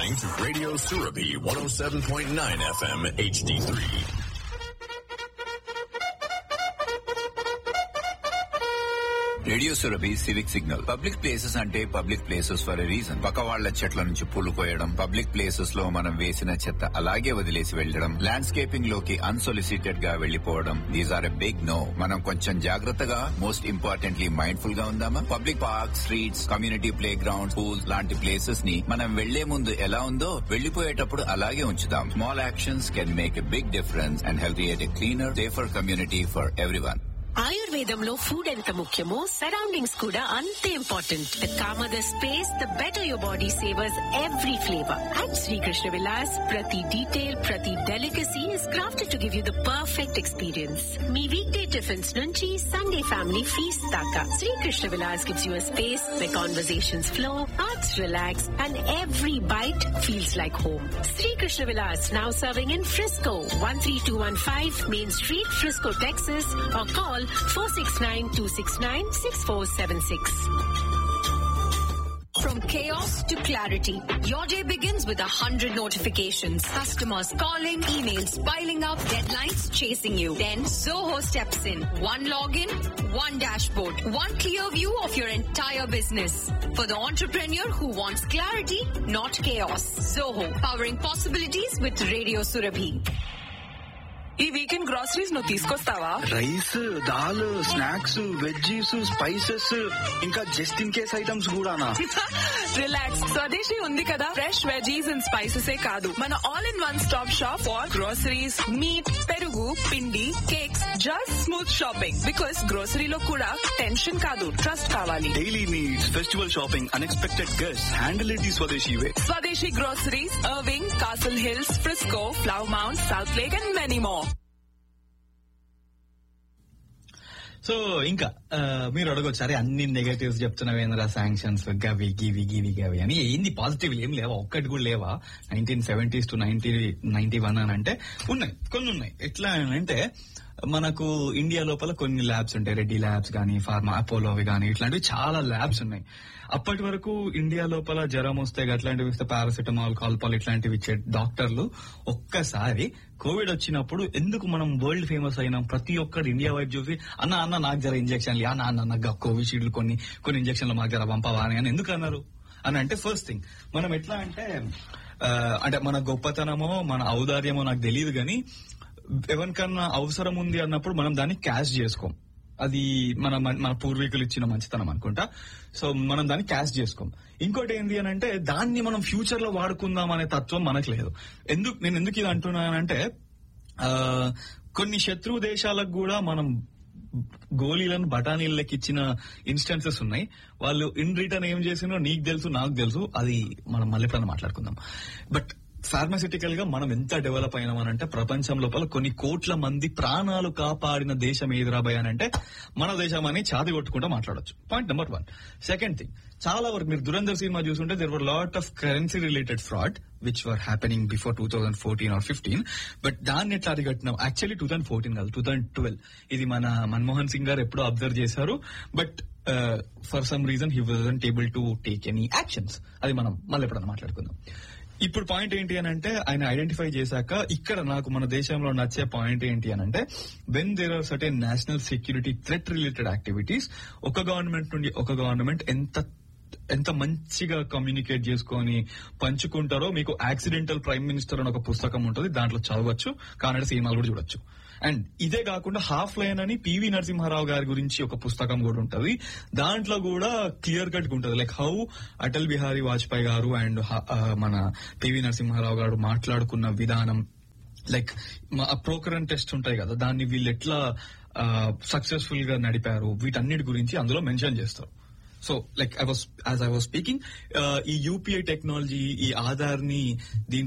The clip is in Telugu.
listening to Radio Surabhi 107.9 FM HD3. Radio Surabhi civic signal public places అంటే public places for a reason పక్క వాళ్ల చెట్ల నుంచి పూలు కోయడం పబ్లిక్ ప్లేసెస్ లో మనం వేసిన చెత్త అలాగే వదిలేసి వెళ్లడం ల్యాండ్స్కేపింగ్ లోకి అన్సొలిసిటెడ్ గా వెళ్లిపోవడం these are a big no మనం కొంచెం జాగ్రత్తగా మోస్ట్ ఇంపార్టెంట్లీ మైండ్ఫుల్ గా ఉందామా public park streets community playground schools లాంటి ప్లేసెస్ ని మనం వెళ్లే ముందు ఎలా ఉందో వెళ్లిపోయేటప్పుడు అలాగే ఉంచుదాం small actions can make a big difference and health a cleaner safer community for everyone ఆయుర్వేదంలో ఫుడ్ ఎంత ముఖ్యమో సరౌండింగ్స్ కూడా అంతే important the calmer the space the better your body savours every flavour at Srikrishna Vilas ప్రతి డీటెయిల్ ప్రతి delicacy is crafted to give you the perfect experience మీ వీక్ డే టిఫిన్స్ నుంచి సండే ఫ్యామిలీ ఫీస్ట్ దాకా Srikrishna Vilas gives you space where conversations flow, hearts relax, and every bite feels like home. Sri Krishna Vilas now serving in Frisco, 13215 Main Street, Frisco, Texas, or call 469-269-6476. From chaos to clarity, your day begins with a hundred notifications. Customers calling, emails piling up, deadlines chasing you. Then Zoho steps in. One login, one dashboard, one clear view of your entire business. For the entrepreneur who wants clarity, not chaos. Zoho, powering possibilities with Radio Surabhi. ఈ వీకెండ్ గ్రాసరీస్ నువ్వు తీసుకొస్తావా rice dal snacks veggies spices ఇంకా జస్ట్ ఇన్ కేస్ ఐటమ్స్ కూడానా రిలాక్స్ స్వదేశీ ఉంది కదా ఫ్రెష్ వెజీస్ అండ్ స్పైసెస్ ఏ కాదు మన all in one stop shop for groceries meat పెరుగు పిండి cakes just smooth shopping because గ్రోసరీలో కూడా టెన్షన్ కాదు ట్రస్ట్ కావాలి daily needs festival shopping unexpected guest handle it ఈ Swadeshi way Swadeshi groceries Irving Castle Hills Frisco Flower mount south Southlake and many more so ఇంకా ఆ, మీరు అడగొచ్చు అరే అన్ని నెగటివ్స్ చెప్తున్నావేంద్రా శాంక్షన్స్ గవి గివి గివి గవి అని ఏంది పాజిటివ్ ఏం లేవా ఒక్కటి కూడా లేవా nineteen seventies to ninety ninety one అని అంటే ఉన్నాయి కొన్ని ఉన్నాయి ఎట్లా అని అంటే మనకు ఇండియా లోపల కొన్ని ల్యాబ్స్ ఉంటాయి రెడ్డి ల్యాబ్స్ కానీ ఫార్మా అపోలో అవి కానీ ఇట్లాంటివి చాలా ల్యాబ్స్ ఉన్నాయి అప్పటి వరకు ఇండియా లోపల జ్వరం వస్తే అట్లాంటివి ఇస్తే పారాసిటమాల్ కాల్పాల్ ఇట్లాంటివి ఇచ్చే డాక్టర్లు ఒక్కసారి కోవిడ్ వచ్చినప్పుడు ఎందుకు మనం వరల్డ్ ఫేమస్ అయినాం ప్రతి ఒక్కరు ఇండియా వైపు చూసి అన్న అన్న నాకు జర ఇంజక్షన్లు అన్న అన్న నాకు కోవిషీల్డ్ కొన్ని కొన్ని ఇంజక్షన్లు మాకు జర పంపవా అని అని ఎందుకు అన్నారు అని అంటే ఫస్ట్ థింగ్ మనం ఎట్లా అంటే ఆ, అంటే మన గొప్పతనమో మన ఔదార్యమో నాకు తెలియదు కానీ ఎవరికన్నా అవసరం ఉంది అన్నప్పుడు మనం దాన్ని క్యాష్ చేసుకోం అది మన మన పూర్వీకులు ఇచ్చిన మంచితనం అనుకుంటా సో మనం దాన్ని క్యాష్ చేసుకోం ఇంకోటి ఏంటి అని అంటే దాన్ని మనం ఫ్యూచర్ లో వాడుకుందాం అనే తత్వం మనకు లేదు ఎందుకు నేను ఎందుకు ఇది అంటున్నానంటే ఆ, కొన్ని శత్రు దేశాలకు కూడా మనం గోళీలను బఠానీళ్ళకి ఇచ్చిన ఇన్స్టెన్సెస్ ఉన్నాయి వాళ్ళు ఇన్ రిటర్న్ ఏం చేసినో నీకు తెలుసు నాకు తెలుసు అది మనం మళ్ళీ ఎప్పుడైనా మాట్లాడుకుందాం బట్ ఫార్మాసిటికల్ గా మనం ఎంత డెవలప్ అయినామనంటే ప్రపంచం లోపల కొన్ని కోట్ల మంది ప్రాణాలు కాపాడిన దేశం ఏదిరాబాయ్ అని అంటే మన దేశం అని ఛాతి కొట్టుకుంటూ మాట్లాడొచ్చు point number one second thing చాలా వరకు మీరు దురంధర్ సినిమా చూస్తుంటే there were lot of currency related fraud which were happening before two thousand fourteen or fifteen but దాన్ని ఎట్లా అరిగట్టినాం యాక్చువల్లీ టూ థౌసండ్ ఫోర్టీన్ కాదు టూ థౌసండ్ ట్వెల్వ్ ఇది మన మన్మోహన్ సింగ్ గారు ఎప్పుడో అబ్జర్వ్ చేశారు but for some reason he wasn't able to take any actions అది మనం మళ్ళీ ఎప్పుడన్నా మాట్లాడుకుందాం ఇప్పుడు పాయింట్ ఏంటి అని అంటే ఆయన ఐడెంటిఫై చేశాక ఇక్కడ నాకు మన దేశంలో నచ్చే పాయింట్ ఏంటి అని అంటే when there are certain national security threat related activities ఒక గవర్నమెంట్ నుండి ఒక గవర్నమెంట్ ఎంత ఎంత మంచిగా కమ్యూనికేట్ చేసుకొని పంచుకుంటారో మీకు యాక్సిడెంటల్ ప్రైమ్ మినిస్టర్ అని ఒక పుస్తకం ఉంటుంది దాంట్లో చదవచ్చు కన్నడ సినిమాలు కూడా చూడొచ్చు అండ్ ఇదే కాకుండా హాఫ్ లైన్ అని పివి నరసింహారావు గారి గురించి ఒక పుస్తకం కూడా ఉంటది దాంట్లో కూడా క్లియర్ కట్ ఉంటుంది లైక్ హౌ అటల్ బిహారీ వాజ్పేయి గారు అండ్ మన పివి నరసింహారావు గారు మాట్లాడుకున్న విధానం లైక్ ప్రోకరన్ టెస్ట్ ఉంటాయి కదా దాన్ని వీళ్ళు ఎట్లా సక్సెస్ఫుల్ గా నడిపారు వీటన్నిటి గురించి అందులో మెన్షన్ చేస్తారు so like I was as I was speaking ఈ యూపీఐ టెక్నాలజీ ఈ ఆధార్ ని దీంట్లో